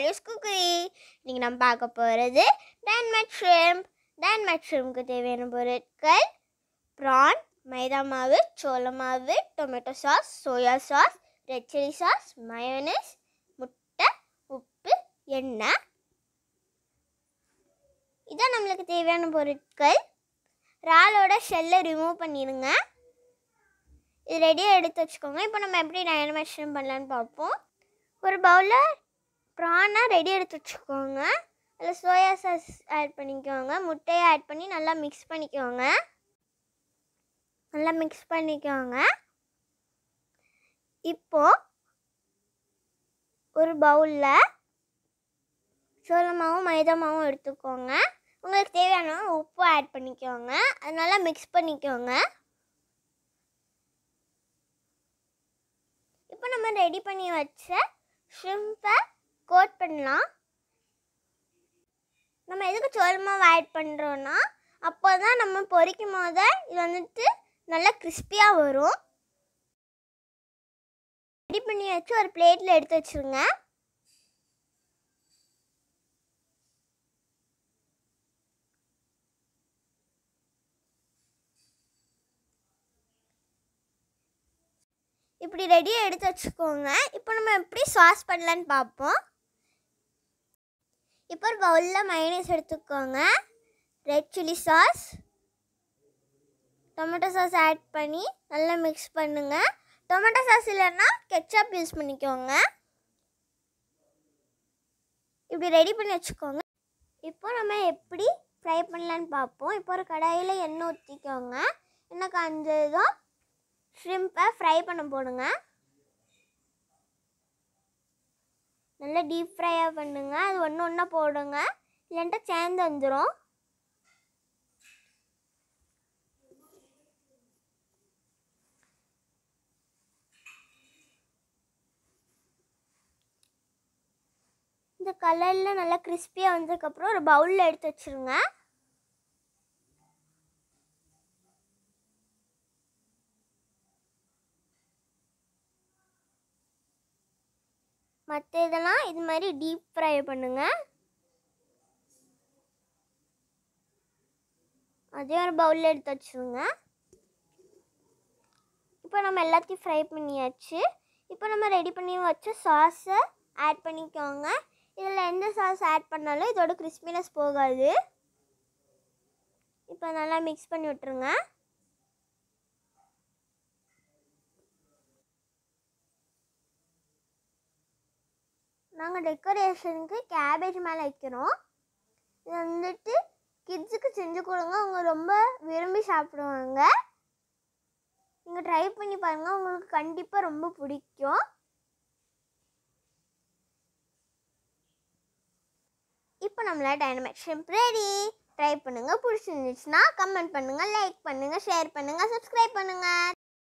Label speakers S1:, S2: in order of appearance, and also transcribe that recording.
S1: values cookery நீங்கள் நம்ம பார்க்க போகிறது டைன்மேட் ஷ்ரிம்ப் டைன்மேட் ஷ்ரிம்க்கு தேவையான பொருட்கள் ப்ரான் மைதா மாவு சோள மாவு tomato sauce soya sauce red chilli sauce mayonnaise முட்டை உப்பு எண்ணெய் இதான் நம்மளுக்கு தேவையான பொருட்கள் இறாலோட ஷெல்லை ரிமூவ் பண்ணிடுங்க இது ரெடியாக எடுத்து வச்சுக்கோங்க இப்போ நம்ம எப்படி டைனமேஷன் பண்ணலான்னு பார்ப்போம் ஒரு பவுலில் ப்ரானை ரெடி எடுத்து வச்சுக்கோங்க அதில் சோயா சாஸ் ஆட் பண்ணிக்கோங்க முட்டையை ஆட் பண்ணி நல்லா மிக்ஸ் பண்ணிக்கோங்க நல்லா மிக்ஸ் பண்ணிக்கோங்க இப்போ ஒரு பவுலில் சோள மாவும் மைதா மாவும் எடுத்துக்கோங்க உங்களுக்கு தேவையான உப்பு ஆட் பண்ணிக்கோங்க அது நல்லா மிக்ஸ் பண்ணிக்கோங்க இப்போ நம்ம ரெடி பண்ணி வச்ச ஷ்ரிம்பை கோட் பண்ணலாம் நம்ம எதுக்கு சோள மாவு ஆட் பண்ணுறோன்னா அப்போ தான் நம்ம பொரிக்கும் போது இது வந்துட்டு நல்லா கிறிஸ்பியாக வரும் ரெடி பண்ணி வச்சு ஒரு பிளேட்டில் எடுத்து வச்சுருங்க இப்படி ரெடியாக எடுத்து வச்சுக்கோங்க இப்போ நம்ம எப்படி சாஸ் பண்ணலான்னு பார்ப்போம் இப்போ ஒரு பவுலில் மைனஸ் எடுத்துக்கோங்க red chilli sauce tomato sauce add பண்ணி நல்லா மிக்ஸ் பண்ணுங்க டொமேட்டோ சாஸ் இல்லைன்னா கெச்சப் யூஸ் பண்ணிக்கோங்க இப்படி ரெடி பண்ணி வச்சுக்கோங்க இப்போ நம்ம எப்படி ஃப்ரை பண்ணலான்னு பார்ப்போம் இப்போ ஒரு கடாயில் எண்ணெய் ஊற்றிக்கோங்க எண்ணெய் காஞ்சதும் ஷ்ரிம்பை ஃப்ரை பண்ண போடுங்க நல்லா டீப் ஃப்ரையாக பண்ணுங்க அது ஒன்று ஒன்றா போடுங்க இல்லைன்ட்டா சேர்ந்து வந்துடும் இந்த கலரில் நல்லா கிறிஸ்பியாக வந்ததுக்கப்புறம் ஒரு பவுலில் எடுத்து வச்சுருங்க மற்ற இதெல்லாம் இது மாதிரி டீப் ஃப்ரை பண்ணுங்க அதே ஒரு பவுலில் எடுத்து வச்சுருங்க இப்போ நம்ம எல்லாத்தையும் ஃப்ரை பண்ணியாச்சு இப்போ நம்ம ரெடி பண்ணி வச்ச சாஸை ஆட் பண்ணிக்கோங்க இதில் எந்த சாஸ் ஆட் பண்ணாலும் இதோட கிறிஸ்பினஸ் போகாது இப்போ நல்லா மிக்ஸ் பண்ணி விட்டுருங்க நாங்கள் டெக்கரேஷனுக்கு கேபேஜ் மேலே வைக்கிறோம் இது வந்துட்டு கிட்ஸுக்கு செஞ்சு கொடுங்க அவங்க ரொம்ப விரும்பி சாப்பிடுவாங்க நீங்கள் ட்ரை பண்ணி பாருங்கள் உங்களுக்கு கண்டிப்பாக ரொம்ப பிடிக்கும் இப்போ நம்மள டைனமேட் ஷிம்ப் ரெடி ட்ரை பண்ணுங்கள் பிடிச்சிருந்துச்சுன்னா கமெண்ட் பண்ணுங்கள் லைக் பண்ணுங்கள் ஷேர் பண்ணுங்கள் சப்ஸ்கிரைப் பண்ணுங்கள்